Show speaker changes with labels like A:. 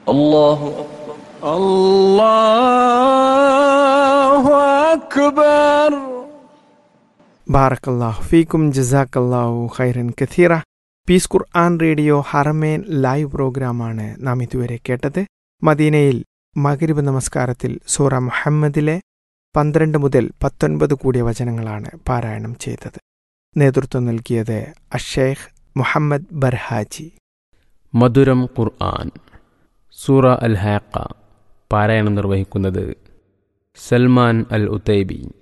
A: الله أكبر
B: الله أكبر
C: ബാറക്കല്ലാഹു ഫീക്കും ജസാക്കല്ലാഹു ഖൈറൻ കഥീറ പീസ് ഖുർആൻ റേഡിയോ ഹറമേൻ ലൈവ് പ്രോഗ്രാമാണ് നാം ഇതുവരെ കേട്ടത് മദീനയിൽ മകരിബ് നമസ്കാരത്തിൽ സൂറ മുഹമ്മദിലെ പന്ത്രണ്ട് മുതൽ പത്തൊൻപത് കൂടിയ വചനങ്ങളാണ് പാരായണം ചെയ്തത് നേതൃത്വം നൽകിയത് അഷേഖ് മുഹമ്മദ് ബർഹാജി
D: മധുരം ഖുർആൻ സൂറ അൽ ഹാക്ക പാരായണം നിർവഹിക്കുന്നത് സൽമാൻ അൽ ഉത്തൈബി